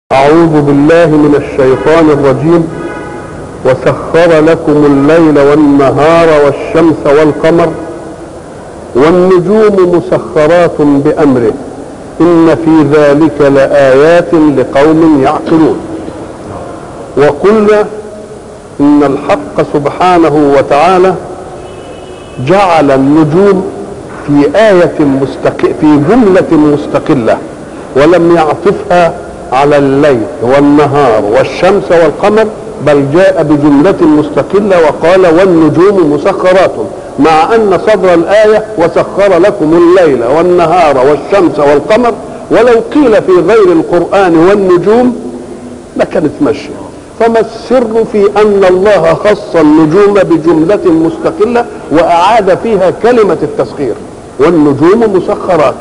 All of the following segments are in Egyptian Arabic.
أعوذ بالله من الشيطان الرجيم وسخر لكم الليل والنهار والشمس والقمر والنجوم مسخرات بأمره إن في ذلك لآيات لقوم يعقلون وقلنا إن الحق سبحانه وتعالى جعل النجوم في آية مستق... في جملة مستقلة ولم يعطفها على الليل والنهار والشمس والقمر بل جاء بجملة مستقلة وقال والنجوم مسخرات مع أن صدر الآية وسخر لكم الليل والنهار والشمس والقمر ولو قيل في غير القرآن والنجوم لكانت ماشية فما السر في أن الله خص النجوم بجملة مستقلة وأعاد فيها كلمة التسخير والنجوم مسخرات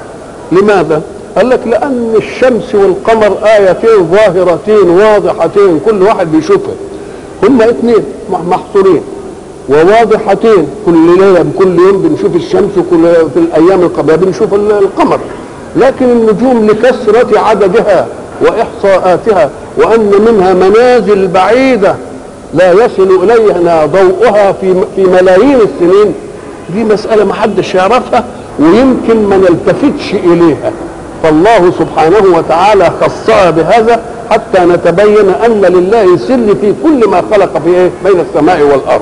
لماذا؟ قال لك لأن الشمس والقمر آيتين ظاهرتين واضحتين كل واحد بيشوفها هما اثنين محصورين وواضحتين كل ليلة كل يوم بنشوف الشمس وكل في الأيام القبلية بنشوف القمر لكن النجوم لكثرة عددها وإحصاءاتها وأن منها منازل بعيدة لا يصل إليها ضوءها في في ملايين السنين دي مسألة ما حدش يعرفها ويمكن ما نلتفتش إليها فالله سبحانه وتعالى خصها بهذا حتى نتبين ان لله سر في كل ما خلق في إيه؟ بين السماء والارض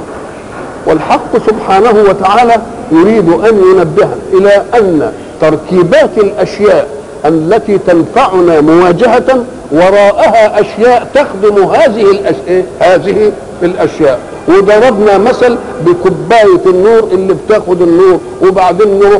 والحق سبحانه وتعالى يريد ان ينبه الى ان تركيبات الاشياء التي تنفعنا مواجهه وراءها اشياء تخدم هذه الاشياء هذه الاشياء وضربنا مثل بكوبايه النور اللي بتاخد النور وبعدين نروح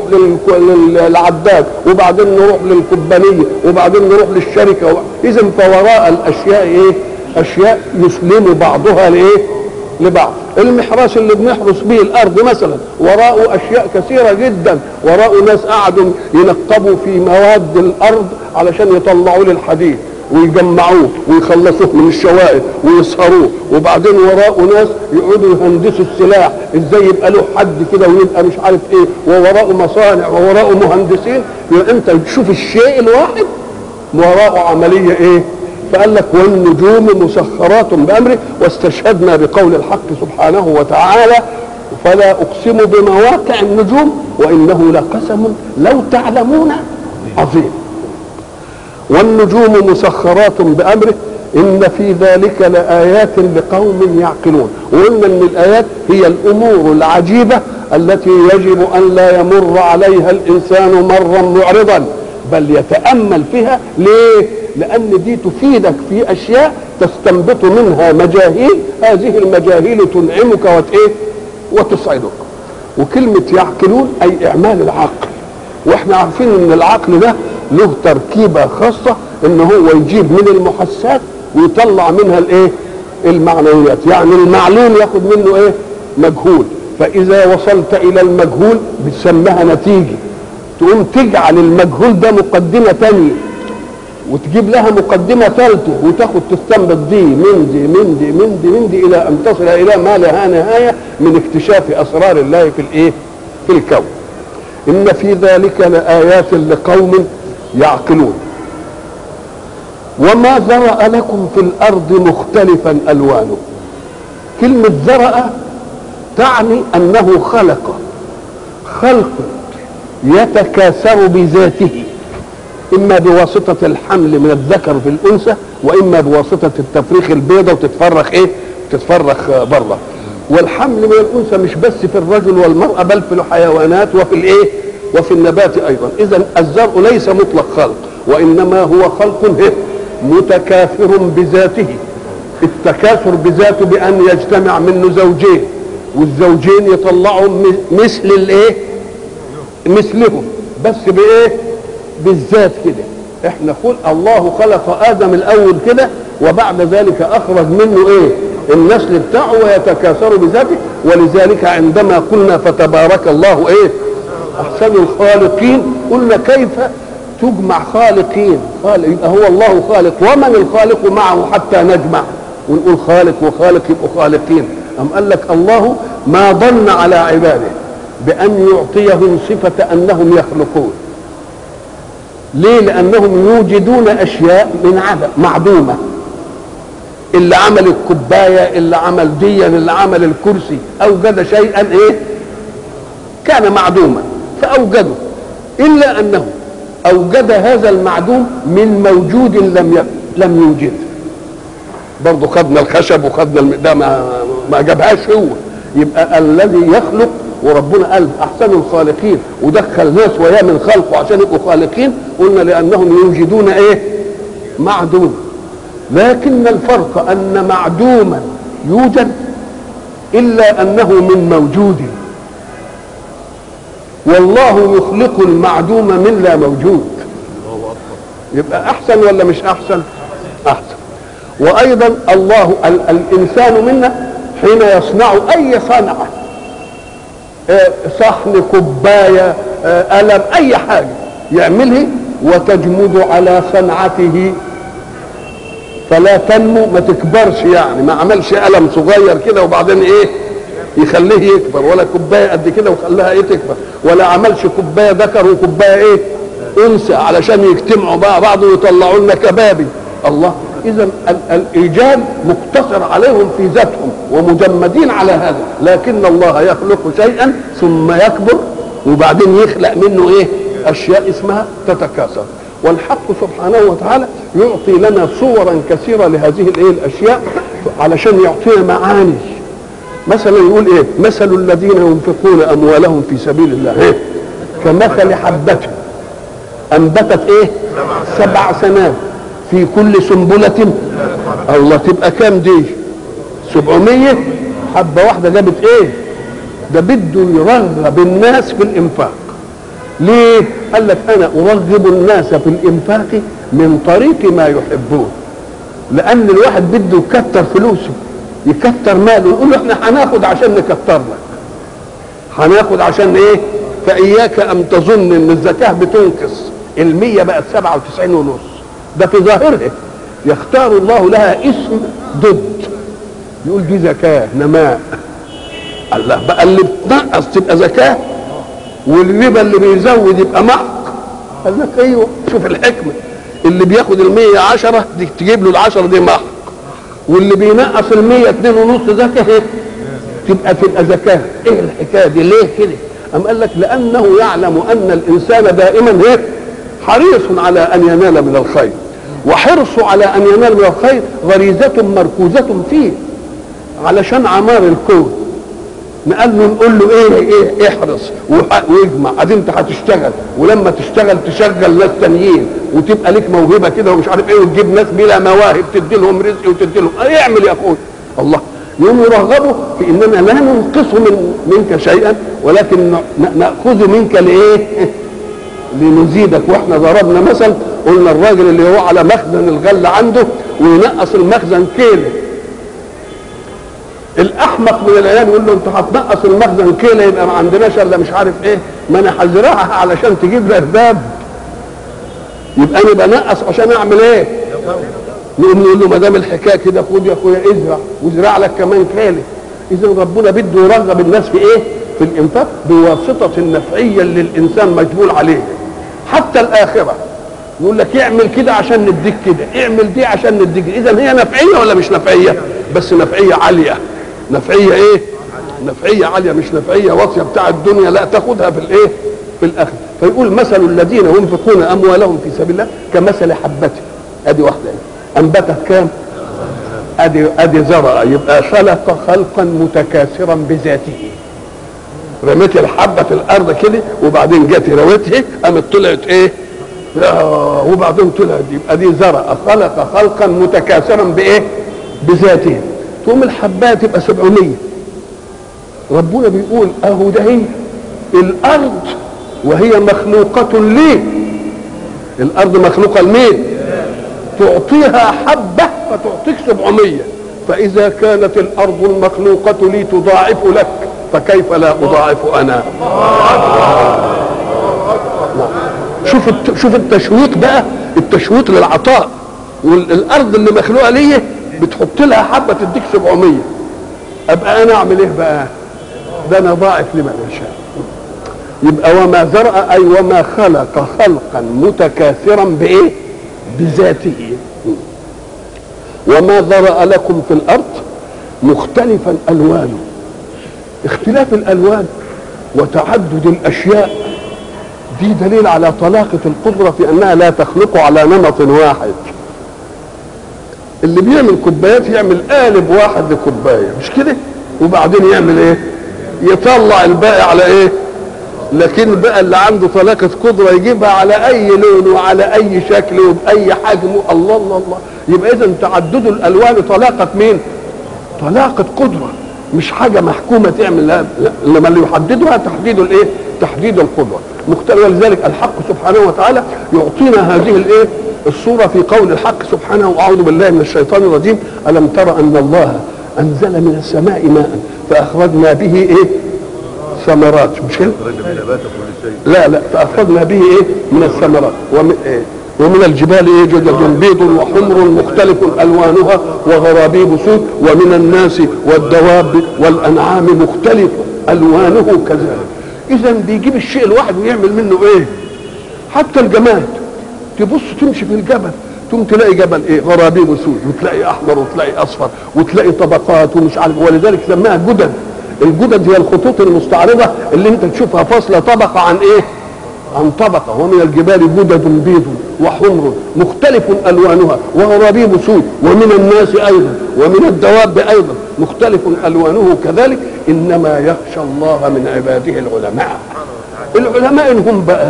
للعداد وبعدين نروح للكوبانيه وبعدين نروح للشركه اذا فوراء الاشياء ايه؟ اشياء يسلم بعضها لايه؟ لبعض المحراس اللي بنحرس به الارض مثلا وراءه اشياء كثيره جدا وراءه ناس قعدوا ينقبوا في مواد الارض علشان يطلعوا لي الحديد ويجمعوه ويخلصوه من الشوائب ويسهروه وبعدين وراءه ناس يقعدوا يهندسوا السلاح ازاي يبقى له حد كده ويبقى مش عارف ايه ووراءه مصانع ووراءه مهندسين يبقى انت تشوف الشيء الواحد وراءه عمليه ايه فقال لك والنجوم مسخرات بامره واستشهدنا بقول الحق سبحانه وتعالى فلا اقسم بمواقع النجوم وانه لقسم لو تعلمون عظيم والنجوم مسخرات بامره ان في ذلك لايات لقوم يعقلون وقلنا ان الايات هي الامور العجيبه التي يجب ان لا يمر عليها الانسان مرا معرضا بل يتامل فيها ليه لان دي تفيدك في اشياء تستنبط منها مجاهيل هذه المجاهيل تنعمك وتايه وتسعدك وكلمه يعقلون اي اعمال العقل واحنا عارفين ان العقل ده له تركيبه خاصه ان هو يجيب من المحسات ويطلع منها الايه المعنويات يعني المعلوم ياخد منه ايه مجهول فاذا وصلت الى المجهول بتسميها نتيجه تقوم تجعل المجهول ده مقدمه ثانيه وتجيب لها مقدمة ثالثة وتاخد تستنبط دي من دي من دي من دي من دي إلى أن تصل إلى ما لها نهاية من اكتشاف أسرار الله في الإيه؟ في الكون. إن في ذلك لآيات لقوم يعقلون وما ذرأ لكم في الأرض مختلفا ألوانه كلمة ذرأ تعني أنه خلق خلق يتكاثر بذاته إما بواسطة الحمل من الذكر في الأنثى وإما بواسطة التفريخ البيضة وتتفرخ إيه؟ تتفرخ بره والحمل من الأنثى مش بس في الرجل والمرأة بل في الحيوانات وفي الإيه؟ وفي النبات ايضا اذا الزرع ليس مطلق خلق وانما هو خلق متكاثر بذاته التكاثر بذاته بان يجتمع منه زوجين والزوجين يطلعوا مثل الايه مثلهم بس بايه بالذات كده احنا خلق الله خلق ادم الاول كده وبعد ذلك اخرج منه ايه النسل بتاعه ويتكاثر بذاته ولذلك عندما قلنا فتبارك الله ايه احسن الخالقين قلنا كيف تجمع خالقين خالق يبقى هو الله خالق ومن الخالق معه حتى نجمع ونقول خالق وخالق يبقوا خالقين أم قال لك الله ما ظن على عباده بأن يعطيهم صفة أنهم يخلقون ليه لانهم يوجدون اشياء من عدم معدومه اللي عمل الكوبايه اللي عمل ديا اللي عمل الكرسي اوجد شيئا ايه كان معدوما فاوجده الا انه اوجد هذا المعدوم من موجود لم ي... لم يوجده برضه خدنا الخشب وخدنا الم... ده ما ما جابهاش هو يبقى الذي يخلق وربنا قال احسن الخالقين ودخل ناس وياه من خلقه عشان يبقوا خالقين قلنا لانهم يوجدون ايه معدوم لكن الفرق ان معدوما يوجد الا انه من موجود والله يخلق المعدوم من لا موجود يبقى احسن ولا مش احسن احسن وايضا الله ال الانسان منا حين يصنع اي صنعه آه، صحن كوبايه آه، قلم اي حاجه يعملها وتجمد على صنعته فلا تنمو ما تكبرش يعني ما عملش قلم صغير كده وبعدين ايه يخليه يكبر ولا كوبايه قد كده وخلاها ايه تكبر ولا عملش كوبايه ذكر وكوبايه ايه انثى علشان يجتمعوا بقى بعض ويطلعوا لنا كبابي الله اذا الايجاد مقتصر عليهم في ذاتهم ومجمدين على هذا لكن الله يخلق شيئا ثم يكبر وبعدين يخلق منه ايه اشياء اسمها تتكاثر والحق سبحانه وتعالى يعطي لنا صورا كثيره لهذه الايه الاشياء علشان يعطينا معاني مثلا يقول ايه مثل الذين ينفقون اموالهم في سبيل الله إيه؟ كمثل حبة انبتت ايه سبع سنوات في كل سنبلة الله تبقى كام دي سبعمية حبة واحدة جابت ايه ده بده يرغب الناس في الانفاق ليه قال لك انا ارغب الناس في الانفاق من طريق ما يحبون لان الواحد بده يكتر فلوسه يكتر ماله يقول له احنا هناخد عشان نكتر لك هناخد عشان ايه فاياك ان تظن ان الزكاه بتنقص المية بقت سبعة وتسعين ونص ده في ظاهرها يختار الله لها اسم ضد يقول دي زكاة نماء الله بقى اللي بتنقص تبقى زكاة والربا اللي بيزود يبقى محق قال لك ايوه شوف الحكمة اللي بياخد المية عشرة دي تجيب له العشرة دي محق واللي بينقص المية اتنين ونص زكاة ايه تبقى تبقى زكاة ايه الحكاية دي ليه كده أم قال لك لأنه يعلم أن الإنسان دائما ايه حريص على أن ينال من الخير وحرصه على أن ينال من الخير غريزة مركوزة فيه علشان عمار الكون نقال له نقول له ايه ايه احرص ويجمع ادي انت هتشتغل ولما تشتغل تشغل ناس تانيين وتبقى لك موهبه كده ومش عارف ايه وتجيب ناس بلا مواهب تدي لهم رزق وتدي لهم اعمل يا اخوي الله يوم يرغبوا في اننا لا ننقص من منك شيئا ولكن ناخذ منك لايه؟ لنزيدك واحنا ضربنا مثل قلنا الراجل اللي هو على مخزن الغله عنده وينقص المخزن كيلو الاحمق من العيال يقول له انت هتنقص المخزن كيلو يبقى ما عندناش الا مش عارف ايه ما انا هزرعها علشان تجيب ارباب يبقى انا بنقص عشان اعمل ايه؟ نقوم نقول له ما دام الحكايه كده خد يا اخويا ازرع وازرع لك كمان كيلو اذا ربنا بده يرغب الناس في ايه؟ في الانفاق بواسطه النفعيه اللي الانسان مجبول عليه حتى الاخره يقول لك اعمل كده عشان نديك كده اعمل دي عشان نديك اذا هي نفعيه ولا مش نفعيه بس نفعيه عاليه نفعيه ايه نفعيه عاليه مش نفعيه واطيه بتاع الدنيا لا تاخدها في الايه في الاخر فيقول مثل الذين ينفقون اموالهم في سبيل الله كمثل حبه ادي واحده ايه انبتت كام ادي ادي زرع يبقى خلق خلقا متكاثرا بذاته رميت الحبه في الارض كده وبعدين جت رويتها قامت طلعت ايه وبعدين طلعت يبقى دي زرع خلق خلقا متكاثرا بايه بذاته تقوم الحبايه تبقى 700 ربنا بيقول اهو ده هي الارض وهي مخلوقة ليه الارض مخلوقة لمين تعطيها حبة فتعطيك 700 فاذا كانت الارض المخلوقة لي تضاعف لك فكيف لا اضاعف انا شوف شوف التشويق بقى التشويق للعطاء والارض اللي مخلوقه ليه بتحط لها حبه تديك 700 ابقى انا اعمل ايه بقى ده انا ضاعف لمن يشاء يبقى وما ذرأ أي وما خلق خلقا متكاثرا بإيه بذاته وما ذرأ لكم في الأرض مختلفا ألوانه اختلاف الألوان وتعدد الأشياء دي دليل على طلاقة القدرة في أنها لا تخلق على نمط واحد اللي بيعمل كوبايات يعمل قالب واحد لكوباية مش كده وبعدين يعمل ايه يطلع الباقي على ايه لكن بقى اللي عنده طلاقة قدرة يجيبها على أي لون وعلى أي شكل وبأي حجم الله الله الله يبقى إذا تعدد الألوان طلاقة مين؟ طلاقة قدرة مش حاجة محكومة تعمل لا لما اللي يحددها تحديد الإيه؟ تحديد القدرة مختلف ولذلك الحق سبحانه وتعالى يعطينا هذه الإيه؟ الصورة في قول الحق سبحانه وأعوذ بالله من الشيطان الرجيم ألم ترى أن الله أنزل من السماء ماء فأخرجنا به إيه؟ ثمرات مش كده؟ لا لا فأخرجنا به إيه؟ من الثمرات ومن إيه؟ ومن الجبال ايه جدد بيض وحمر مختلف الوانها وغرابيب سود ومن الناس والدواب والانعام مختلف الوانه كذلك اذا بيجيب الشيء الواحد ويعمل منه ايه حتى الجماد تبص تمشي في الجبل تقوم تلاقي جبل ايه غرابيب سود وتلاقي احمر وتلاقي اصفر وتلاقي طبقات ومش عارف ولذلك سماها جدد الجدد هي الخطوط المستعرضه اللي انت تشوفها فاصله طبقه عن ايه عن طبقه ومن الجبال جدد بيض وحمر مختلف الوانها وغرابيب سود ومن الناس ايضا ومن الدواب ايضا مختلف الوانه كذلك انما يخشى الله من عباده العلماء العلماء هم بقى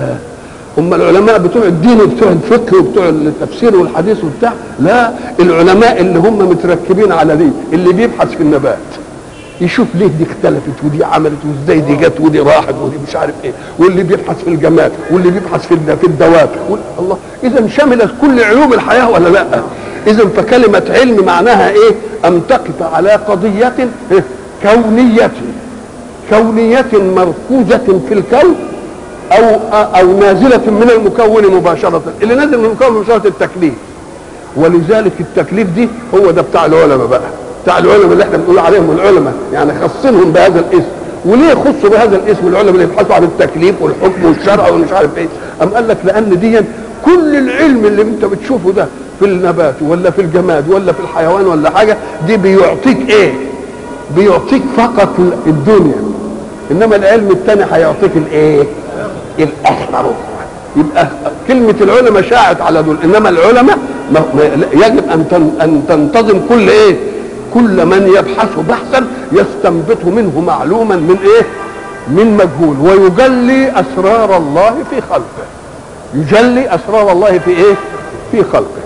هم العلماء بتوع الدين وبتوع الفقه وبتوع التفسير والحديث وبتاع لا العلماء اللي هم متركبين على دي اللي بيبحث في النبات يشوف ليه دي اختلفت ودي عملت وازاي دي جت ودي راحت ودي مش عارف ايه واللي بيبحث في الجمال واللي بيبحث في في الدواب الله اذا شملت كل علوم الحياه ولا لا اذا فكلمه علم معناها ايه ان تقف على قضيه كونيه كونيه مركوزه في الكون او او نازله من المكون مباشره اللي نازل من المكون مباشره التكليف ولذلك التكليف دي هو ده بتاع العلماء بقى بتاع العلماء اللي احنا بنقول عليهم العلماء يعني خصنهم بهذا الاسم وليه خصوا بهذا الاسم العلماء اللي يبحثوا عن التكليف والحكم والشرع ومش عارف ايه ام قال لك لان دي كل العلم اللي انت بتشوفه ده في النبات ولا في الجماد ولا في الحيوان ولا حاجه دي بيعطيك ايه بيعطيك فقط الدنيا انما العلم الثاني هيعطيك الايه الاخره يبقى كلمة العلماء شاعت على دول إنما العلماء يجب أن أن تنتظم كل إيه؟ كل من يبحث بحثا يستنبط منه معلوما من ايه من مجهول ويجلي اسرار الله في خلقه يجلي اسرار الله في ايه في خلقه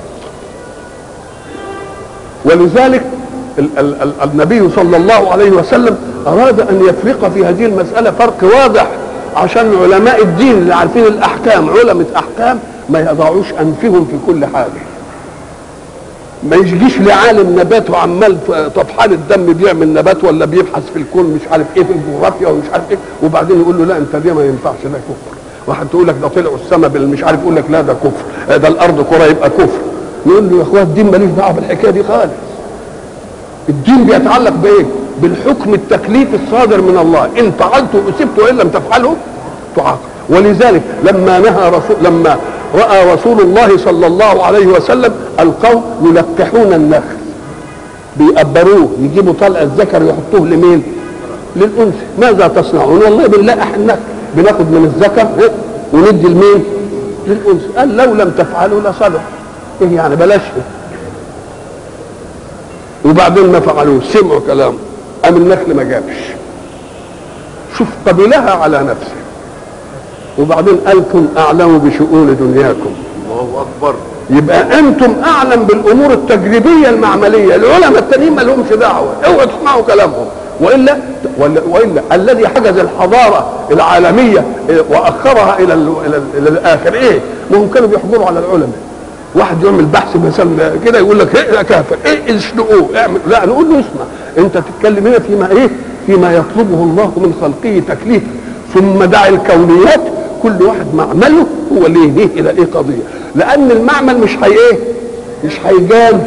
ولذلك ال- ال- ال- النبي صلى الله عليه وسلم اراد ان يفرق في هذه المساله فرق واضح عشان علماء الدين اللي عارفين الاحكام علماء احكام ما يضعوش انفهم في كل حاجه ما يجيش لعالم نبات وعمال طفحان الدم بيعمل نبات ولا بيبحث في الكون مش عارف ايه في الجغرافيا ومش عارف ايه وبعدين يقول له لا انت دي ما ينفعش ده كفر واحد تقول لك ده طلعوا السماء مش عارف يقول لك لا ده كفر ده الارض كره يبقى كفر نقول له يا اخويا الدين ماليش دعوه بالحكايه دي خالص الدين بيتعلق بايه؟ بالحكم التكليف الصادر من الله ان فعلته اصبت وان لم تفعله تعاقب ولذلك لما نهى رسول لما راى رسول الله صلى الله عليه وسلم القوم يلقحون النخل بيقبروه يجيبوا طلع الذكر يحطوه لمين؟ للانثى ماذا تصنعون؟ والله بنلقح النخل بناخد من الذكر وندي لمين؟ للانثى قال لو لم تفعلوا لصلح ايه يعني بلاش وبعدين ما فعلوه سمعوا كلامه قام النخل ما جابش شوف قبلها على نفسه وبعدين انتم اعلم بشؤون دنياكم الله اكبر يبقى انتم اعلم بالامور التجريبيه المعمليه العلماء التانيين ما لهمش دعوه اوعوا تسمعوا كلامهم والا والا, وإلا الذي حجز الحضاره العالميه واخرها الى ال الى, ال إلى الاخر ايه؟ ما هم كانوا بيحضروا على العلماء واحد يعمل بحث مثلا كده يقول لك ايه كافر ايه اشنقوه اعمل لا نقول له اسمع انت تتكلم هنا فيما ايه؟ فيما يطلبه الله من خلقه تكليفا ثم دع الكونيات كل واحد معمله هو اللي يهديه الى ايه قضيه لان المعمل مش هي ايه مش هيجاز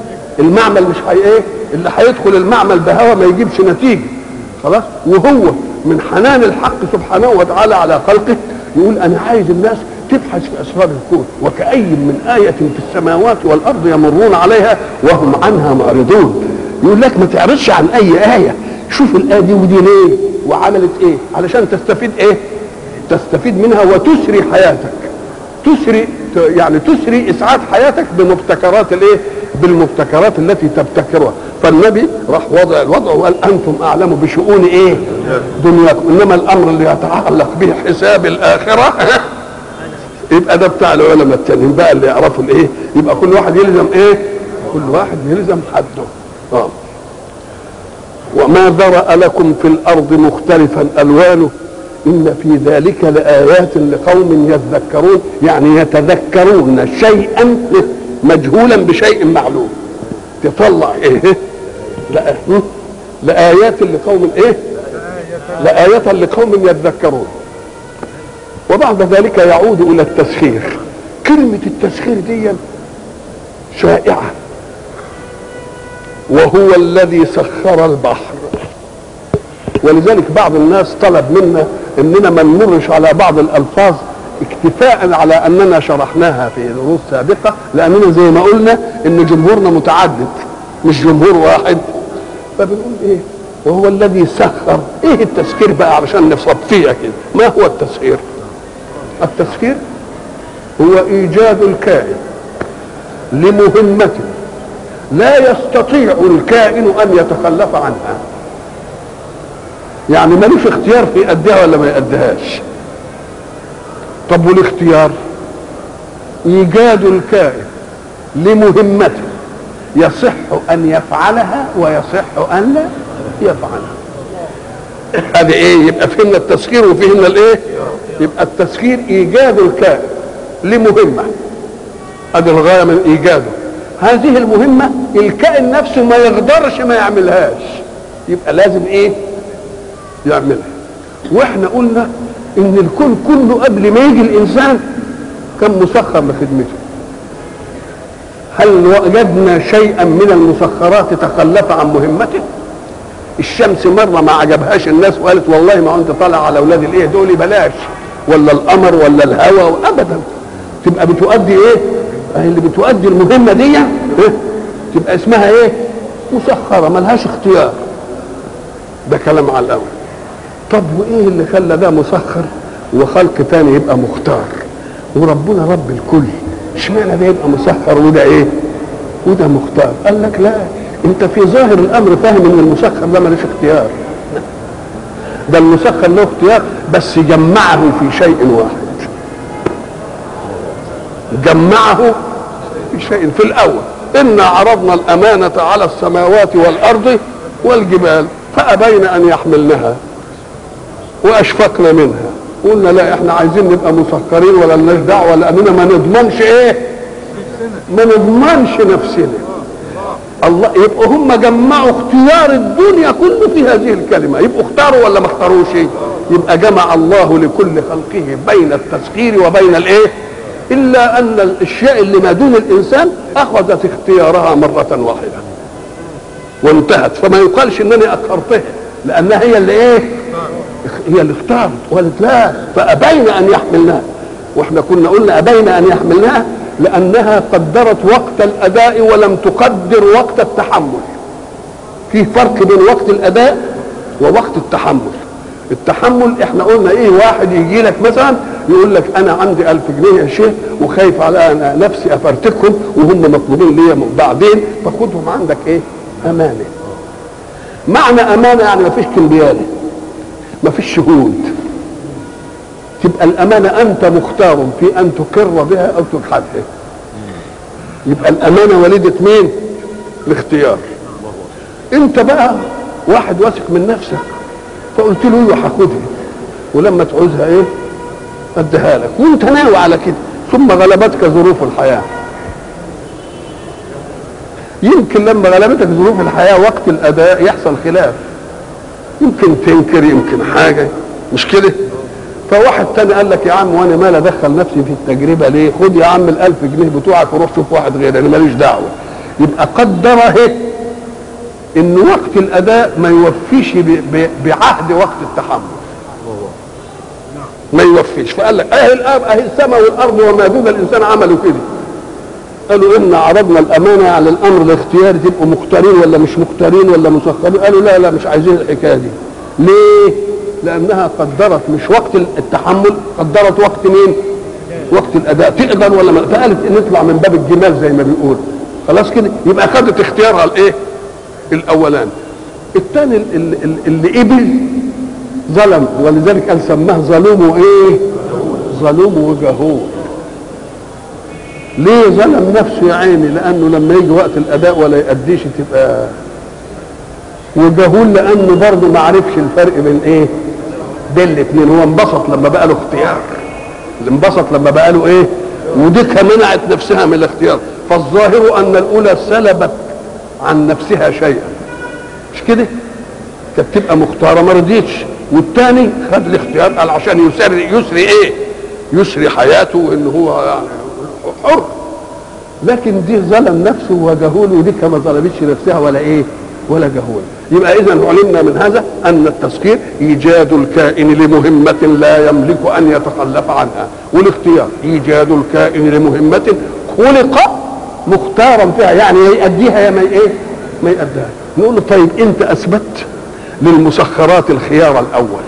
المعمل مش هي ايه اللي هيدخل المعمل بهوى ما يجيبش نتيجه خلاص وهو من حنان الحق سبحانه وتعالى على خلقه يقول انا عايز الناس تبحث في اسرار الكون وكأي من آية في السماوات والأرض يمرون عليها وهم عنها معرضون يقول لك ما تعرضش عن أي آية شوف الآية دي ودي ليه وعملت إيه علشان تستفيد إيه تستفيد منها وتسري حياتك تسري يعني تسري اسعاد حياتك بمبتكرات الايه بالمبتكرات التي تبتكرها فالنبي راح وضع الوضع وقال انتم اعلم بشؤون ايه دنياكم انما الامر اللي يتعلق به حساب الاخره يبقى ده بتاع العلماء التانيين بقى اللي يعرفوا الايه يبقى كل واحد يلزم ايه كل واحد يلزم حده اه وما ذرأ لكم في الارض مختلفا الوانه ان في ذلك لايات لقوم يذكرون يعني يتذكرون شيئا مجهولا بشيء معلوم تطلع ايه لا لآيات لقوم ايه لآية لقوم يذكرون وبعد ذلك يعود الى التسخير كلمة التسخير دي شائعة وهو الذي سخر البحر ولذلك بعض الناس طلب منا اننا ما نمرش على بعض الالفاظ اكتفاء على اننا شرحناها في دروس سابقه لاننا زي ما قلنا ان جمهورنا متعدد مش جمهور واحد فبنقول ايه وهو الذي سخر ايه التسخير بقى علشان نصفيها كده ما هو التسخير التسخير هو ايجاد الكائن لمهمة لا يستطيع الكائن ان يتخلف عنها يعني ملوش اختيار في يأديها ولا ما يأديهاش طب والاختيار ايجاد الكائن لمهمته يصح ان يفعلها ويصح ان لا يفعلها هذه ايه يبقى فهمنا التسخير وفهمنا الايه يبقى التسخير ايجاد الكائن لمهمه ادي الغايه من ايجاده هذه المهمه الكائن نفسه ما يقدرش ما يعملهاش يبقى لازم ايه يعملها واحنا قلنا ان الكون كله قبل ما يجي الانسان كان مسخر لخدمته هل وجدنا شيئا من المسخرات تخلف عن مهمته الشمس مره ما عجبهاش الناس وقالت والله ما انت طالع على اولاد الايه دول بلاش ولا القمر ولا الهواء ابدا تبقى بتؤدي ايه اهي اللي بتؤدي المهمه دي إيه؟ تبقى اسمها ايه مسخره ملهاش اختيار ده كلام على الاول طب وايه اللي خلى ده مسخر وخلق تاني يبقى مختار وربنا رب الكل اشمعنى ده يبقى مسخر وده ايه وده مختار قال لك لا انت في ظاهر الامر فاهم ان المسخر ده ملوش اختيار ده المسخر له اختيار بس جمعه في شيء واحد جمعه في شيء في الاول انا عرضنا الامانه على السماوات والارض والجبال فابين ان يحملنها واشفقنا منها قلنا لا احنا عايزين نبقى مسكرين ولا لناش دعوه لاننا ما نضمنش ايه ما نضمنش نفسنا الله يبقوا هم جمعوا اختيار الدنيا كله في هذه الكلمه يبقوا اختاروا ولا ما اختاروش يبقى جمع الله لكل خلقه بين التسخير وبين الايه الا ان الاشياء اللي ما دون الانسان اخذت اختيارها مره واحده وانتهت فما يقالش انني اخرتها لانها هي اللي ايه هي اللي اختارت وقالت لا فابين ان يحملناها واحنا كنا قلنا ابين ان يحملناها لانها قدرت وقت الاداء ولم تقدر وقت التحمل في فرق بين وقت الاداء ووقت التحمل التحمل احنا قلنا ايه واحد يجي لك مثلا يقول لك انا عندي ألف جنيه يا شيخ وخايف على أنا نفسي افرتكهم وهم مطلوبين ليا بعدين فخدهم عندك ايه امانه معنى امانه يعني ما فيش كمبياله ما فيش شهود تبقى الامانه انت مختار في ان تقر بها او تجحدها يبقى الامانه وليده مين الاختيار انت بقى واحد واثق من نفسك فقلت له ايوه هاخدها ولما تعوزها ايه اديها لك وانت ناوي على كده ثم غلبتك ظروف الحياه يمكن لما غلبتك ظروف الحياه وقت الاداء يحصل خلاف يمكن تنكر يمكن حاجه مش كده فواحد تاني قال لك يا عم وانا مال ادخل نفسي في التجربه ليه خد يا عم الالف جنيه بتوعك وروح شوف واحد غيري انا ماليش دعوه يبقى قدر اهي ان وقت الاداء ما يوفيش ب- ب- بعهد وقت التحمل ما يوفيش فقال لك اهي الاب اهي السماء والارض وما دون الانسان عملوا كده قالوا ان عرضنا الامانه على الامر الاختياري تبقوا مختارين ولا مش مختارين ولا مسخرين قالوا لا لا مش عايزين الحكايه دي ليه لانها قدرت مش وقت التحمل قدرت وقت مين وقت الاداء تقدر ولا ما فقالت نطلع من باب الجمال زي ما بيقول خلاص كده يبقى خدت اختيارها الايه الاولاني الثاني ال- ال- ال- اللي قبل ظلم ولذلك قال سماه ظلوم وايه ظلوم وجهول ليه ظلم نفسه يا عيني لانه لما يجي وقت الاداء ولا يأديش تبقى وجهول لانه برضه ما عرفش الفرق بين ايه بين الاثنين هو انبسط لما بقى له اختيار انبسط لما بقى له ايه وديكها منعت نفسها من الاختيار فالظاهر ان الاولى سلبت عن نفسها شيئا مش كده كانت تبقى مختاره ما رضيتش والثاني خد الاختيار قال عشان يسري يسري ايه يسري حياته وان هو يعني حر لكن دي ظلم نفسه وجهول ودي ما ظلمتش نفسها ولا ايه ولا جهول يبقى اذا علمنا من هذا ان التسخير ايجاد الكائن لمهمه لا يملك ان يتخلف عنها والاختيار ايجاد الكائن لمهمه خلق مختارا فيها يعني يا يأديها يا ما ايه ما يأديها نقول له طيب انت اثبت للمسخرات الخيار الاول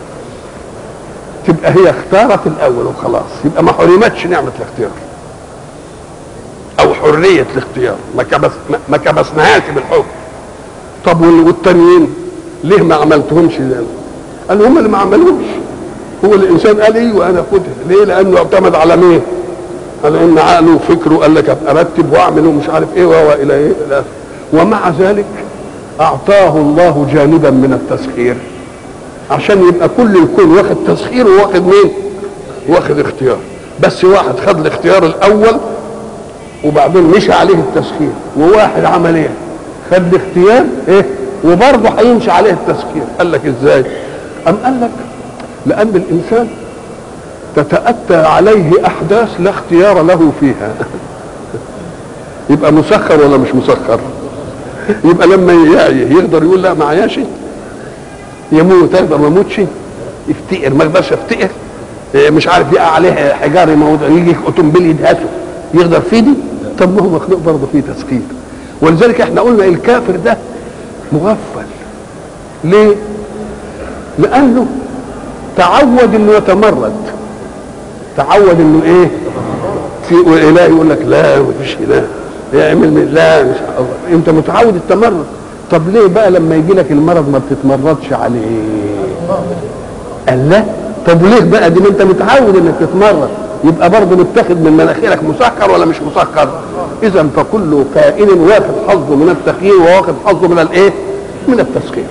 تبقى هي اختارت الاول وخلاص يبقى ما حرمتش نعمه الاختيار او حريه الاختيار ما كبس ما- ما كبسناهاش بالحكم طب وال- والتانيين ليه ما عملتهمش ده قال هم اللي ما عملوش هو الانسان قال ايه وانا خدها ليه لانه اعتمد على مين على ان عقله وفكره قال لك ابقى ارتب واعمل ومش عارف ايه وهو الى ايه إلى آخره. ومع ذلك اعطاه الله جانبا من التسخير عشان يبقى كل الكون واخد تسخير وواخد مين واخد اختيار بس واحد خد الاختيار الاول وبعدين مشى عليه التسخير وواحد عمل ايه خد الاختيار ايه وبرضه هيمشي عليه التسخير قال لك ازاي ام قال لك لان الانسان تتاتى عليه احداث لا اختيار له فيها يبقى مسخر ولا مش مسخر يبقى لما يعي يقدر يقول لا معياش يموت يقدر ما يموتش يفتقر ما يقدرش يفتقر إيه مش عارف يقع عليه حجار يموت يجي اوتومبيل يدهسه يقدر في دي طب ما هو مخلوق برضه فيه تسخير ولذلك احنا قلنا الكافر ده مغفل ليه؟ لانه تعود انه يتمرد تعود انه ايه؟ في اله يقول لك لا مفيش اله يعمل من لا مش الله انت متعود التمرد طب ليه بقى لما يجي لك المرض ما بتتمردش عليه قال لا طب ليه بقى دي ما انت متعود انك تتمرد يبقى برضه متاخد من مناخيرك مسكر ولا مش مسكر اذا فكل كائن واخد حظه من التخيير وواخد حظه من الايه من التسخير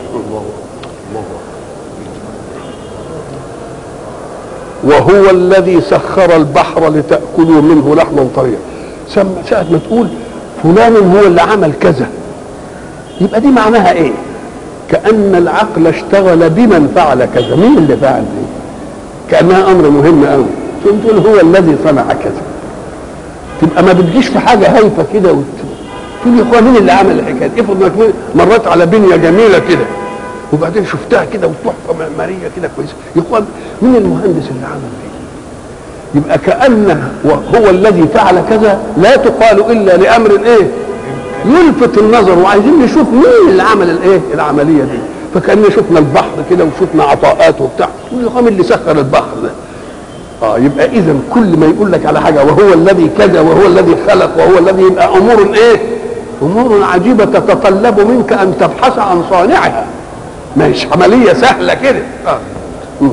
وهو الذي سخر البحر لتأكلوا منه لحما طريا سم- ساعة ما تقول فلان هو اللي عمل كذا يبقى دي معناها ايه كأن العقل اشتغل بمن فعل كذا مين اللي فعل دي كأنها أمر مهم قوي تقوم تقول هو الذي صنع كذا تبقى ما بتجيش في حاجة هايفة كده وت... تقول يا اخوان مين اللي عمل الحكاية دي؟ افرض انك مريت على بنية جميلة كده وبعدين شفتها كده وتحفة معمارية كده كويسة يا اخوان مين المهندس اللي عمل دي يبقى كأنه هو الذي فعل كذا لا تقال إلا لأمر إيه يلفت النظر وعايزين نشوف مين اللي عمل الايه العمليه دي فكأننا شفنا البحر كده وشفنا عطاءات وبتاع يقول يا مين اللي سخر البحر ده اه يبقى اذا كل ما يقول لك على حاجه وهو الذي كذا وهو الذي خلق وهو الذي يبقى امور ايه امور عجيبه تتطلب منك ان تبحث عن صانعها مش عمليه سهله كده آه. مم.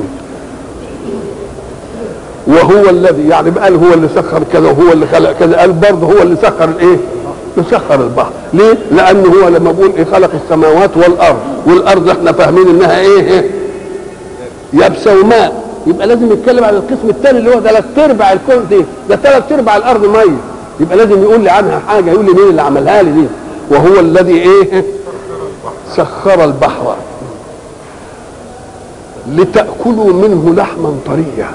وهو الذي يعني قال هو اللي سخر كذا وهو اللي خلق كذا قال برضه هو اللي سخر الايه يسخر البحر ليه لانه هو لما بقول ايه خلق السماوات والارض والارض احنا فاهمين انها ايه, إيه؟ يابسه وماء يبقى لازم يتكلم عن القسم الثاني اللي هو ثلاث ارباع الكون دي ده ثلاث ارباع الارض ميه يبقى لازم يقول لي عنها حاجه يقول لي مين اللي عملها لي دي وهو الذي ايه سخر البحر لتاكلوا منه لحما طريا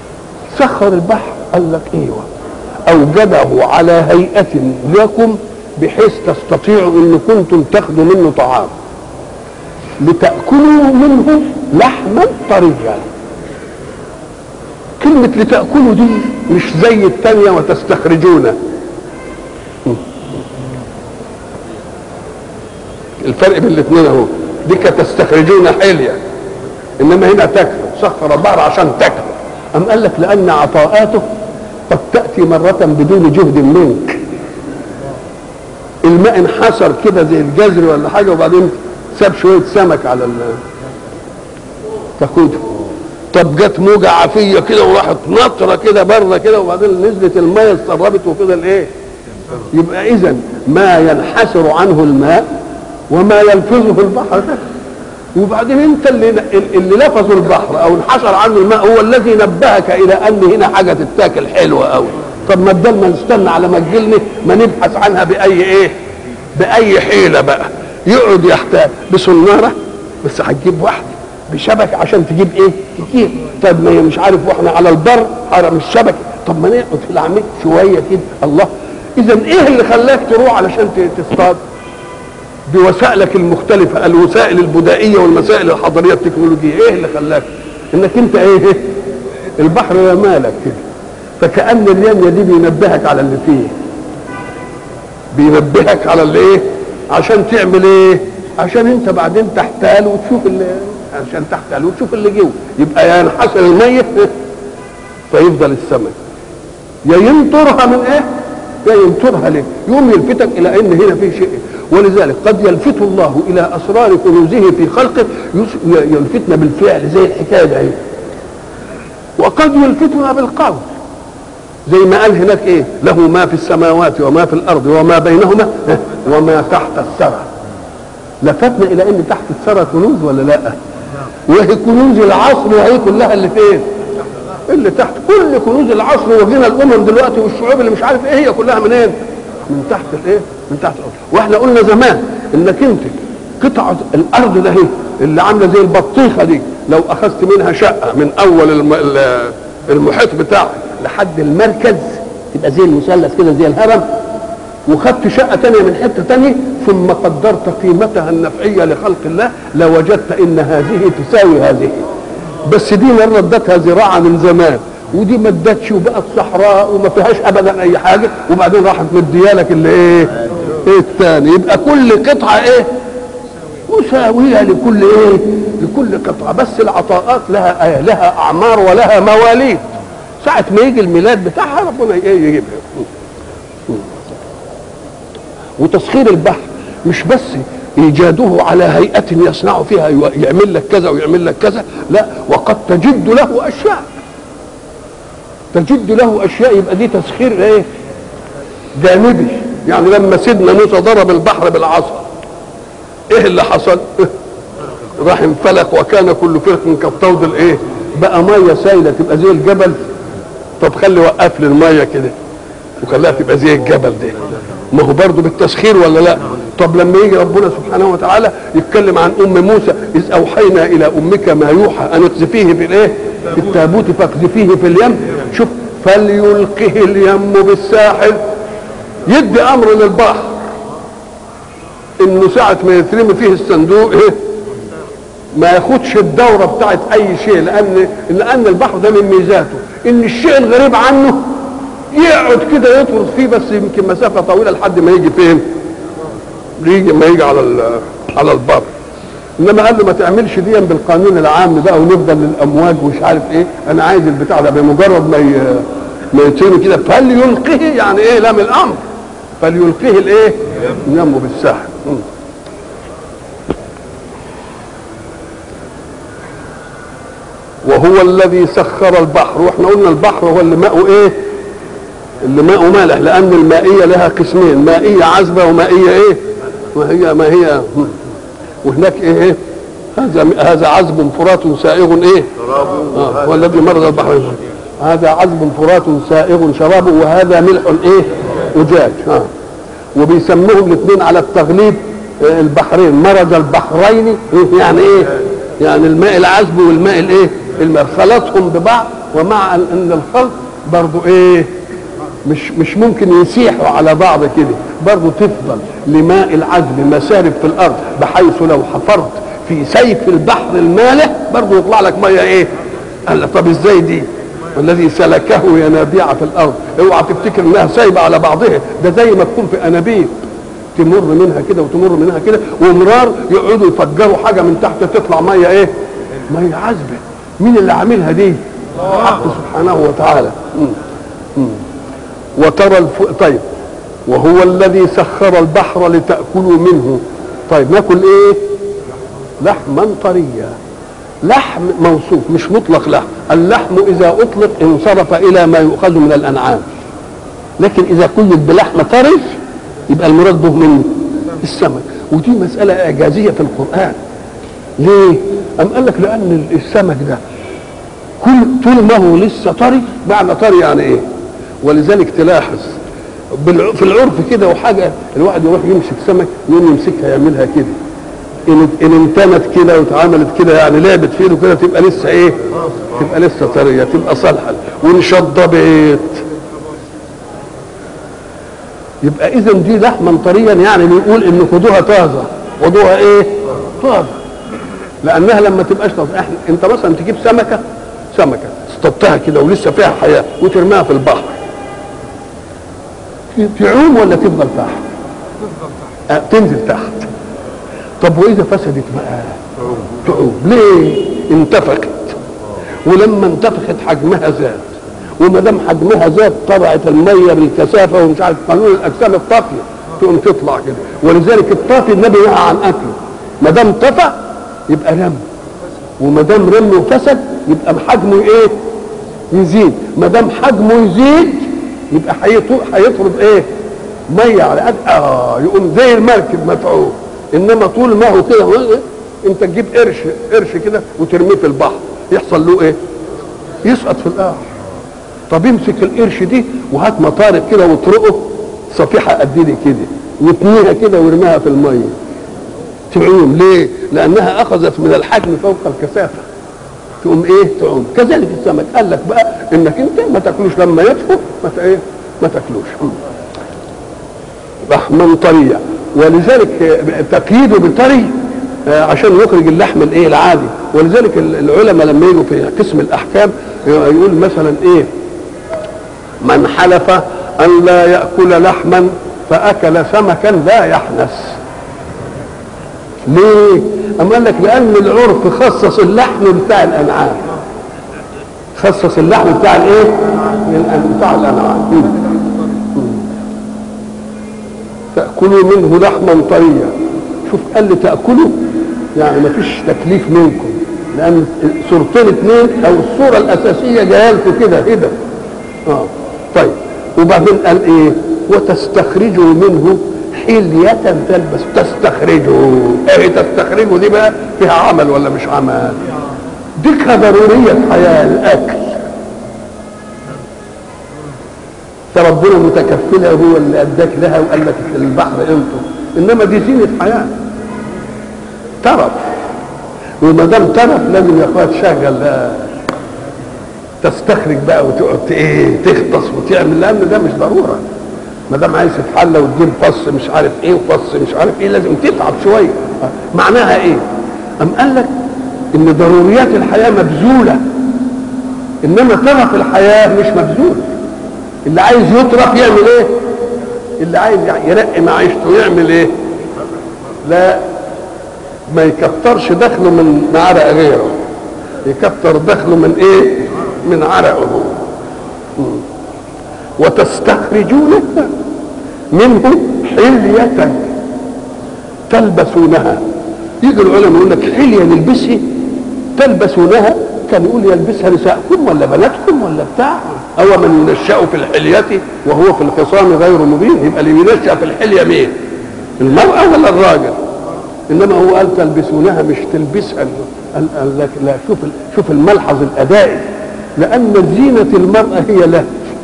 سخر البحر قال لك ايوه اوجده على هيئه لكم بحيث تستطيعوا ان كنتم تاخذوا منه طعام لتاكلوا منه لحما طريا كلمة لتأكلوا دي مش زي التانية وتستخرجونه الفرق بين الاثنين اهو دي تستخرجون حلية انما هنا تاكلوا سخر البحر عشان تاكلوا أم قال لك لأن عطاءاته قد تأتي مرة بدون جهد منك الماء انحسر كده زي الجزر ولا حاجة وبعدين ساب شوية سمك على ال تاخده طب جت موجة عافية كده وراحت نطرة كده بره كده وبعدين نزلت المية اتسربت وكده الايه يبقى إذا ما ينحسر عنه الماء وما يلفظه البحر ده وبعدين انت اللي اللي لفظ البحر او انحسر عنه الماء هو الذي نبهك الى ان هنا حاجه تتاكل حلوه قوي طب ما بدل ما نستنى على ما تجيلنا ما نبحث عنها باي ايه باي حيله بقى يقعد يحتاج بسناره بس هتجيب واحده بشبكه عشان تجيب ايه كتير طب ما هي مش عارف واحنا على البر حرم الشبكه طب ما نقعد في العميق شويه كده الله اذا ايه اللي خلاك تروح علشان تصطاد بوسائلك المختلفة الوسائل البدائية والمسائل الحضارية التكنولوجية ايه اللي خلاك انك انت ايه البحر مالك كده فكأن اليمية دي بينبهك على اللي فيه بينبهك على اللي ايه عشان تعمل ايه عشان انت بعدين تحتال وتشوف اللي عشان تحتال وتشوف اللي جوه يبقى ينحسر الميت فيفضل السمك يا ينطرها من ايه يا ينطرها ليه يوم يلفتك الى ان هنا في شيء ولذلك قد يلفت الله الى اسرار كنوزه في خلقه يلفتنا بالفعل زي الحكايه دي وقد يلفتنا بالقول زي ما قال هناك ايه له ما في السماوات وما في الارض وما بينهما وما تحت الثرى لفتنا الى ان تحت الثرى كنوز ولا لا وهي كنوز العصر وهي كلها اللي فين اللي تحت كل كنوز العصر وغنى الامم دلوقتي والشعوب اللي مش عارف ايه هي كلها منين إيه؟ من تحت الايه من تحت الارض واحنا قلنا زمان انك انت قطعه الارض ده هي اللي عامله زي البطيخه دي لو اخذت منها شقه من اول الم... المحيط بتاعك لحد المركز تبقى زي المثلث كده زي الهرم وخدت شقه تانية من حته تانية ثم قدرت قيمتها النفعيه لخلق الله لوجدت ان هذه تساوي هذه بس دي مره ادتها زراعه من زمان ودي ما ادتش وبقت صحراء وما فيهاش ابدا اي حاجه وبعدين راحت مديالك اللي ايه ايه الثاني يبقى كل قطعه ايه مساويه لكل ايه لكل قطعه بس العطاءات لها آية لها اعمار ولها مواليد ساعه ما يجي الميلاد بتاعها ربنا ايه يجيبها وتسخير البحر مش بس ايجاده على هيئه يصنع فيها يعمل لك كذا ويعمل لك كذا لا وقد تجد له اشياء تجد له اشياء يبقى دي تسخير ايه جانبي يعني لما سيدنا موسى ضرب البحر بالعصا ايه اللي حصل راح انفلق وكان كل فرق كالطود الايه بقى ميه سايله تبقى زي الجبل طب خلي وقف لي الميه كده وخليها تبقى زي الجبل ده ما هو برضه بالتسخير ولا لا طب لما يجي ربنا سبحانه وتعالى يتكلم عن ام موسى اذ اوحينا الى امك ما يوحى ان اقذفيه في الايه في التابوت فاقذفيه في اليم شوف فليلقه اليم بالساحل يدي امر للبحر انه ساعة ما يترمي فيه الصندوق ايه ما ياخدش الدورة بتاعت اي شيء لان لان البحر ده من ميزاته ان الشيء الغريب عنه يقعد كده يطرد فيه بس يمكن مسافة طويلة لحد ما يجي فين يجي ما يجي على على البر انما قال له ما تعملش دي بالقانون العام بقى ونفضل للامواج ومش عارف ايه انا عايز البتاع ده بمجرد ما ي... ما يترمي كده فليلقه يعني ايه لام الامر فليلقيه الايه ينمو بالساحل وهو الذي سخر البحر واحنا قلنا البحر هو اللي ماءه ايه اللي ماءه مالح لان المائيه لها قسمين مائيه عذبه ومائيه ايه وهي ما هي وهناك ايه هذا هذا عذب فرات سائغ ايه آه هو الذي مرض البحر هذا عذب فرات سائغ شرابه وهذا ملح ايه أجاج آه. وبيسموهم الاثنين على التغليب آه البحرين مرج البحرين يعني ايه يعني الماء العذب والماء الايه الماء خلطهم ببعض ومع ان الخلط برضو ايه مش مش ممكن يسيحوا على بعض كده برضه تفضل لماء العذب مسارب في الارض بحيث لو حفرت في سيف البحر المالح برضه يطلع لك ميه ايه قال لك طب ازاي دي والذي سلكه ينابيع في الارض اوعى تفتكر انها سايبه على بعضها ده زي ما تكون في انابيب تمر منها كده وتمر منها كده ومرار يقعدوا يفجروا حاجه من تحت تطلع ميه ايه ميه عذبه مين اللي عاملها دي الحق سبحانه وتعالى مم. مم. وترى الف... طيب وهو الذي سخر البحر لتأكلوا منه طيب ناكل ايه لحما طريا لحم موصوف مش مطلق لحم اللحم اذا اطلق انصرف الى ما يؤخذ من الانعام لكن اذا كلت بلحم طرف يبقى المراد به منه السمك ودي مسألة إعجازية في القرآن ليه؟ أم قال لك لأن السمك ده كل طول ما هو لسه طري معنى طري يعني إيه؟ ولذلك تلاحظ بالع- في العرف كده وحاجة الواحد يروح يمسك سمك يقوم يمسكها يعملها كده إن إن انتنت كده واتعملت كده يعني لعبت في ايده كده تبقى لسه إيه؟ تبقى لسه طرية تبقى صالحة وإن شضبت يبقى اذا دي لحما طريا يعني بيقول ان خدوها طازه خدوها ايه طازه لانها لما تبقاش طازه احنا انت مثلا تجيب سمكه سمكه اصطدتها كده ولسه فيها حياه وترميها في البحر تعوم ولا تفضل تحت آه تنزل تحت طب واذا فسدت بقى تعوم ليه انتفخت ولما انتفخت حجمها زاد وما دام حجمها زاد طلعت الميه بالكثافه ومش عارف قانون الاجسام الطافيه تقوم تطلع كده ولذلك الطافي النبي نهى عن اكله ما دام طفى يبقى رم وما دام رم وفسد يبقى حجمه ايه؟ يزيد ما دام حجمه يزيد يبقى هيطو- هيطرد ايه؟ ميه على قد اه يقوم زي المركب مفعول انما طول ما هو كده إيه؟ انت تجيب قرش قرش كده وترميه في البحر يحصل له ايه؟ يسقط في القاع طب امسك القرش دي وهات مطارق كده واطرقه صفيحه قد دي كده واتنيها كده وارميها في الميه تعوم ليه؟ لانها اخذت من الحجم فوق الكثافه تقوم ايه؟ تعوم كذلك السمك قال لك بقى انك انت ما تاكلوش لما يطفو ما ت- ايه؟ ما تاكلوش لحما طريا ولذلك آه، تقييده بطري آه، عشان يخرج اللحم الايه العادي ولذلك ال- العلماء لما يجوا في قسم الاحكام يقول مثلا ايه من حلف ان لا ياكل لحما فاكل سمكا لا يحنس ليه أم قال لك لان العرف خصص اللحم بتاع الانعام خصص اللحم بتاع الايه الأن- بتاع الانعام مم. تأكلوا منه لحما طريا شوف قال لي تأكلوا يعني ما فيش تكليف منكم لأن صورتين اثنين أو الصورة الأساسية جاية لكم كده كده اه طيب وبعدين قال إيه وتستخرجوا منه حلية تلبس تستخرجوا ايه تستخرجوا دي بقى فيها عمل ولا مش عمل دي ضرورية حياة الأكل فربنا متكفلها هو اللي اداك لها وقال لك في البحر انتم انما دي زينه حياه ترف وما دام ترف لازم يا اخويا تشغل بقى تستخرج بقى وتقعد ت- ايه تغطس وتعمل لان ده مش ضروره ما دام عايز تتحلى وتجيب فص مش عارف ايه وفص مش عارف ايه لازم تتعب شويه معناها ايه؟ ام قال لك ان ضروريات الحياه مبذوله انما ترف الحياه مش مبذول اللي عايز يطرف يعمل ايه اللي عايز يرقي معيشته يعمل ايه لا ما يكترش دخله من عرق غيره يكتر دخله من ايه من عرقه هو مم. وتستخرجون منه حلية تلبسونها يجي العلماء يقول لك حلية نلبسها تلبسونها كان يقول يلبسها نساءكم ولا بناتكم ولا بتاع أو من ينشأ في الحلية وهو في الخصام غير مبين يبقى اللي ينشأ في الحلية مين المرأة ولا الراجل إنما هو قال تلبسونها مش تلبسها قال, قال لك لا شوف شوف الملحظ الأدائي لأن زينة المرأة هي له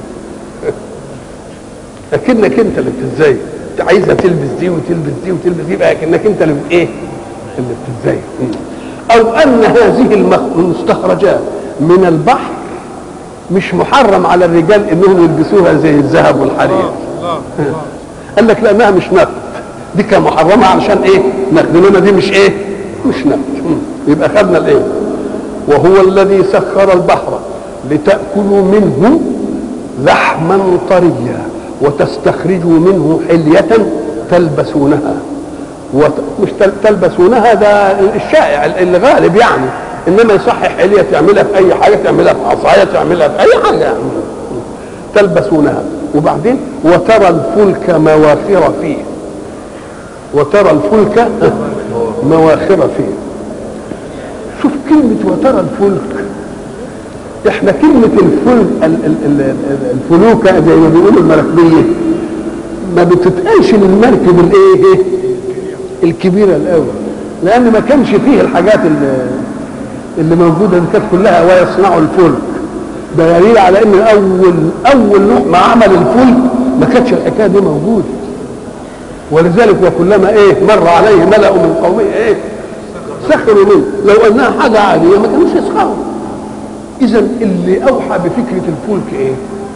لكنك انت اللي بتتزين انت عايزه تلبس دي وتلبس دي وتلبس دي بقى لكنك انت اللي ايه اللي بتتزين او ان هذه المخ- المستخرجات من البحر مش محرم على الرجال انهم يلبسوها زي الذهب والحرير قال لك لانها مش نقد دي كان محرمه علشان ايه نقد انما دي مش ايه مش نقد مم. يبقى خدنا الايه وهو الذي سخر البحر لتاكلوا منه لحما طريا وتستخرجوا منه حليه تلبسونها وت... مش تل... تلبسونها ده الشائع الغالب يعني انما يصحح حليه تعملها في اي حاجه تعملها في عصايه تعملها في اي حاجه يعني. تلبسونها وبعدين وترى الفلك مواخر فيه وترى الفلك مواخر فيه شوف كلمة وترى الفلك احنا كلمة الفلك ال- ال- ال- الفلوكة زي ما بيقولوا المراكبية ما بتتقالش للمركب الايه الكبيرة الاول لان ما كانش فيه الحاجات اللي, اللي موجودة دي كانت كلها ويصنعوا الفلك ده دليل على ان اول اول نوع ما عمل الفلك ما كانتش الحكايه دي موجوده ولذلك وكلما ايه مر عليه ملأ من قومه ايه سخروا منه لو انها حاجه عاديه ما كانوش يسخروا اذا اللي اوحى بفكره الفلك ايه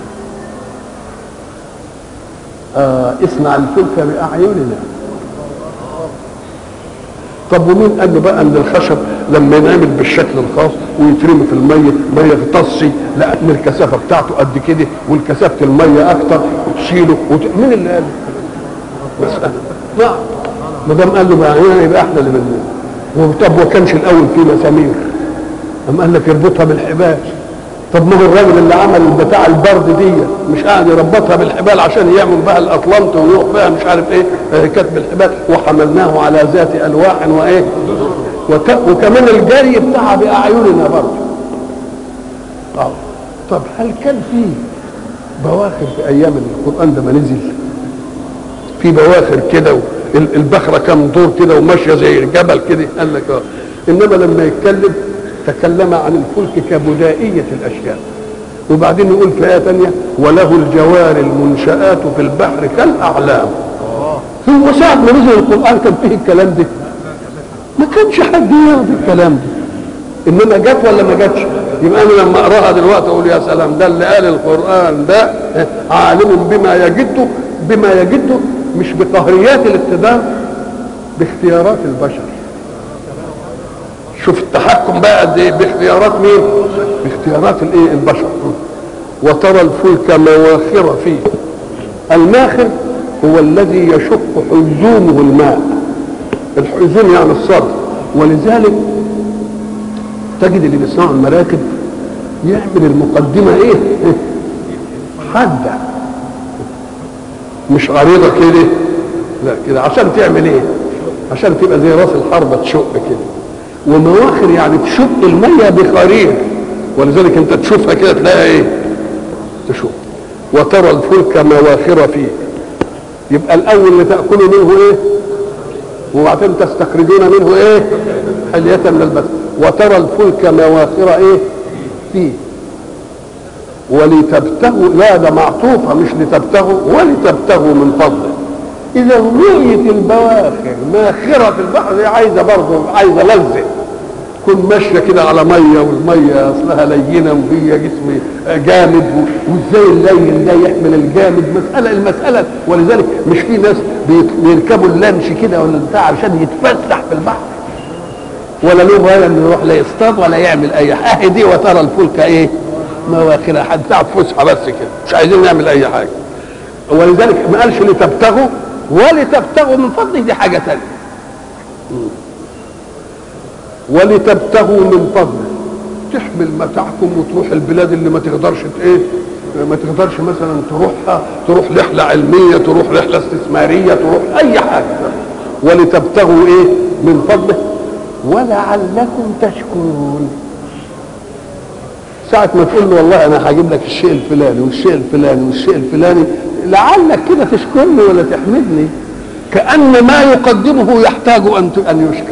آه اصنع الفلك باعيننا طب ومين قال له بقى ان الخشب لما ينعمل بالشكل الخاص ويترمي في الميه ميه تطسي لا ان الكثافه بتاعته قد كده والكثافه الميه اكتر وتشيله وت... مين اللي قال مسألة نعم ما دام قال له بقى يبقى احنا اللي بنقول طب وكانش الاول في مسامير أم قال لك اربطها بالحبال طب ما هو الراجل اللي عمل بتاع البرد دي مش قاعد يربطها بالحبال عشان يعمل بها الاطلنط ويروح بها مش عارف ايه آه، كتب الحبال وحملناه على ذات الواح وايه وك... وكمان الجري بتاعها باعيننا برضه آه. طب هل كان في بواخر في ايام القران ده ما نزل في بواخر كده وال- البخره كام دور كده وماشيه زي الجبل كده قال لك اه انما لما يتكلم تكلم عن الفلك كبدائيه الاشياء وبعدين يقول في ايه ثانيه وله الجوار المنشآت في البحر كالاعلام هو ساعة ما نزل القرآن كان فيه الكلام ده ما كانش حد يعرف الكلام ده انما جت ولا ما جاتش يبقى انا لما اقراها دلوقتي اقول يا سلام ده اللي قال القران ده عالم بما يجده بما يجده مش بقهريات الاقتدار باختيارات البشر شوف التحكم بقى قد ايه باختيارات مين باختيارات الايه البشر وترى الفلك مواخر فيه الماخر هو الذي يشق حزومه الماء الحزوم يعني الصدر ولذلك تجد اللي بيصنعوا المراكب يعمل المقدمة ايه حادة مش عريضة كده لا كده عشان تعمل ايه عشان تبقى زي راس الحربة تشق كده ومواخر يعني تشق المية بقرير ولذلك انت تشوفها كده تلاقيها ايه تشوف وترى الفلك مواخر فيه يبقى الاول اللي تاكلوا منه ايه وبعدين تستخرجون منه ايه حلية نلبس وترى الفلك مواخر ايه فيه ولتبتغوا لا ده معطوفة مش لتبتغوا ولتبتغوا من فضله إذا رؤية البواخر ماخرة في البحر دي عايزة برضه عايزة لذة تكون ماشية كده على مية والمية أصلها لينة وهي جسم جامد و- وإزاي اللين ده يحمل الجامد مسألة المسألة ولذلك مش في ناس بيت- بيركبوا اللانش كده ولا بتاع عشان يتفسح في البحر ولا له غايه انه يروح لا يصطاد ولا يعمل اي حاجه اهي دي وترى الفلك ايه مواخرها حد بتاع فسحه بس كده مش عايزين نعمل اي حاجه ولذلك ما قالش لتبتغوا ولتبتغوا من فضله دي حاجه ثانيه ولتبتغوا من فضله تحمل متاعكم وتروح البلاد اللي ما تقدرش ت- ايه ما تقدرش مثلا تروحها تروح رحله علميه تروح رحله استثماريه تروح اي حاجه ولتبتغوا ايه من فضله ولعلكم تشكرون ساعة ما تقول له والله أنا هجيب لك الشيء الفلاني والشيء الفلاني والشيء الفلاني لعلك كده تشكرني ولا تحمدني كأن ما يقدمه يحتاج أن أن يشكر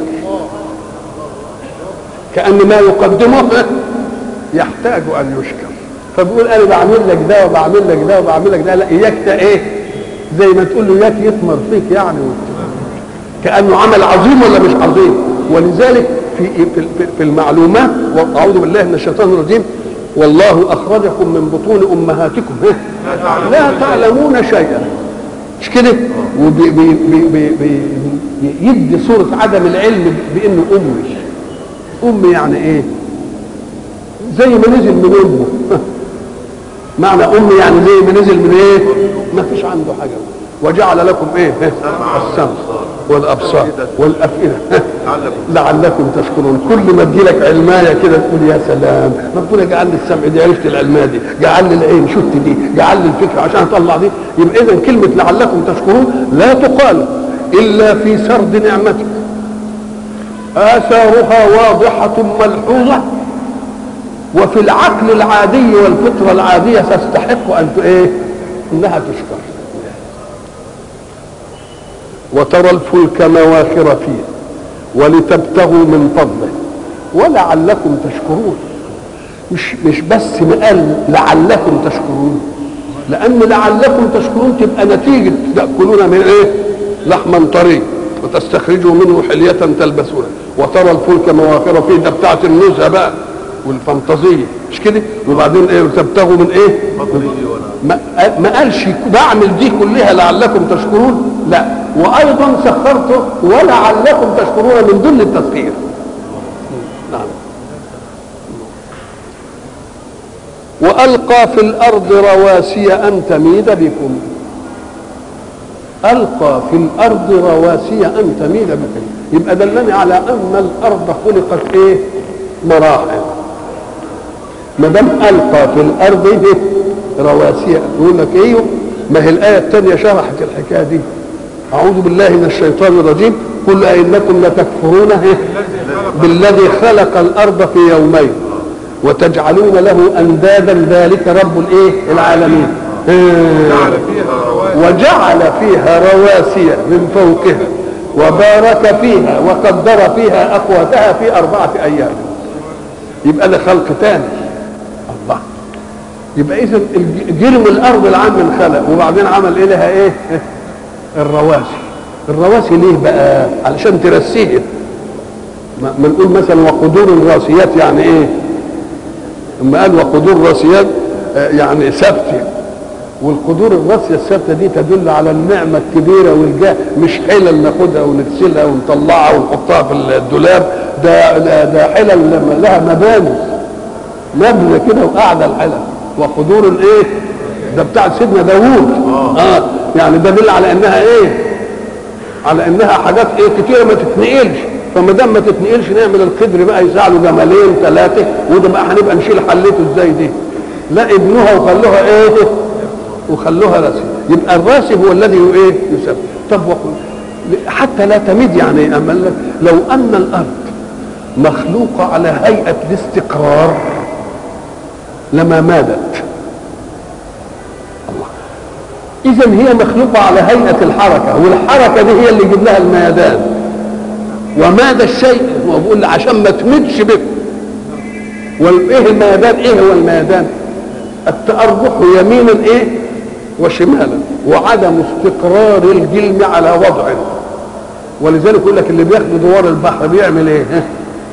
كأن ما يقدمه يحتاج أن يشكر فبيقول أنا بعمل لك ده وبعمل لك ده وبعمل لك ده لا إياك ت- إيه زي ما تقول له إياك يثمر فيك يعني كأنه عمل عظيم ولا مش عظيم ولذلك في في في المعلومات واعوذ بالله من الشيطان الرجيم والله اخرجكم من بطون امهاتكم لا تعلمون شيئا مش كده ويدي صورة عدم العلم بانه امي امي يعني ايه زي ما نزل من امه معنى امي يعني زي ما نزل من ايه ما فيش عنده حاجه وجعل لكم ايه السمع والابصار والافئده لعلكم تشكرون كل ما تجي لك علمايه كده تقول يا سلام ربنا جعل لي السمع دي عرفت العلمايه دي جعل لي العين شفت دي جعل لي الفكره عشان اطلع دي يبقى اذا كلمه لعلكم تشكرون لا تقال الا في سرد نعمته اثارها واضحه ملحوظه وفي العقل العادي والفطره العاديه تستحق ان ايه انها تشكر وترى الفلك مواخر فيه ولتبتغوا من فضله ولعلكم تشكرون مش مش بس ما قال لعلكم تشكرون لان لعلكم تشكرون تبقى نتيجه تاكلون من ايه لحما طري وتستخرجوا منه حلية تلبسونها وترى الفلك مواخر فيه ده بتاعت النزهه بقى والفانتازيه مش كده وبعدين ايه تبتغوا من ايه ما, ما قالش بعمل دي كلها لعلكم تشكرون لا وايضا سخرته ولعلكم تشكرون من ضمن التسخير نعم والقى في الارض رواسي ان تميد بكم القى في الارض رواسي ان تميد بكم يبقى دلني على ان الارض خلقت ايه مراحل ما دام القى في الارض ايه رواسي يقول لك ايه ما هي الايه الثانيه شرحت الحكايه دي اعوذ بالله من الشيطان الرجيم قل ائنكم لتكفرون إيه؟ بالذي خلق الارض في يومين وتجعلون له اندادا ذلك رب الايه العالمين جعل فيها رواسي وجعل فيها رواسي من فوقها وبارك فيها وقدر فيها اقواتها في اربعه ايام يبقى ده خلق تاني الله يبقى اذا جرم الارض العام انخلق وبعدين عمل ايه لها ايه الرواسي الرواسي ليه بقى علشان ترسيه ما ما نقول مثلا وقدور الراسيات يعني ايه اما قال وقدور راسيات آه، يعني ثابته والقدور الراسية الثابتة دي تدل على النعمة الكبيرة والجاه مش حلل ناخدها ونغسلها ونطلعها ونحطها في الدولاب ده ده, ده حلل لما لها مباني مبنى كده وقاعدة الحلل وقدور الايه ده بتاع سيدنا داوود اه يعني ده دل على انها ايه على انها حاجات ايه كتيره ما تتنقلش فما دام ما تتنقلش نعمل القدر بقى يساعدوا جمالين ثلاثه وده بقى هنبقى نشيل حلته ازاي دي لا ابنوها وخلوها ايه وخلوها راسي يبقى الراسي هو الذي ايه يسبب طب وقل حتى لا تميد يعني إيه؟ أما لك لو ان الارض مخلوقه على هيئه الاستقرار لما مادت الله اذا هي مخلوقه على هيئه الحركه والحركه دي هي اللي يجيب لها الميدان وماد الشيء هو بيقول عشان ما تمدش بكم وايه الميدان ايه هو الميدان التأرجح يمينا ايه وشمالا وعدم استقرار الجلم على وضعه ولذلك يقول لك اللي بياخد دوار البحر بيعمل ايه ها؟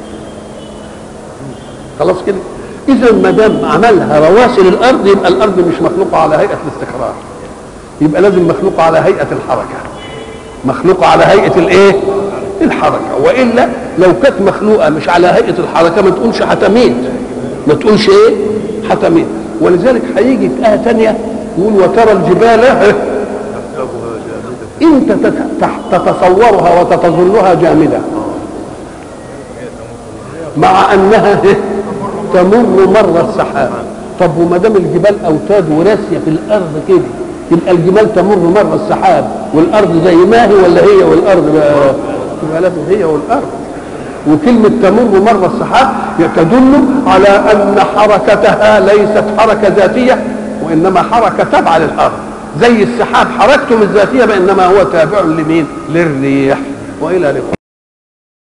خلاص كده اذا ما دام عملها رواسي للارض يبقى الارض مش مخلوقه على هيئه الاستقرار يبقى لازم مخلوقه على هيئه الحركه مخلوقه على هيئه الايه الحركه والا لو كانت مخلوقه مش على هيئه الحركه ما تقولش هتميت ما تقولش ايه هتميت ولذلك هيجي في ايه ثانيه يقول وترى الجبال تحسبها جامدة انت تت- تح- تتصورها وتتظنها جامده مع انها تمر مر السحاب طب وما دام الجبال اوتاد وراسيه في الارض كده يبقى الجبال تمر مر السحاب والارض زي ما هي ولا هي والارض بقى يبقى لازم هي والارض وكلمة تمر مر السحاب تدل على أن حركتها ليست حركة ذاتية وإنما حركة تابعة للأرض زي السحاب حركته مش ذاتية بإنما هو تابع لمين؟ للريح وإلى لقاء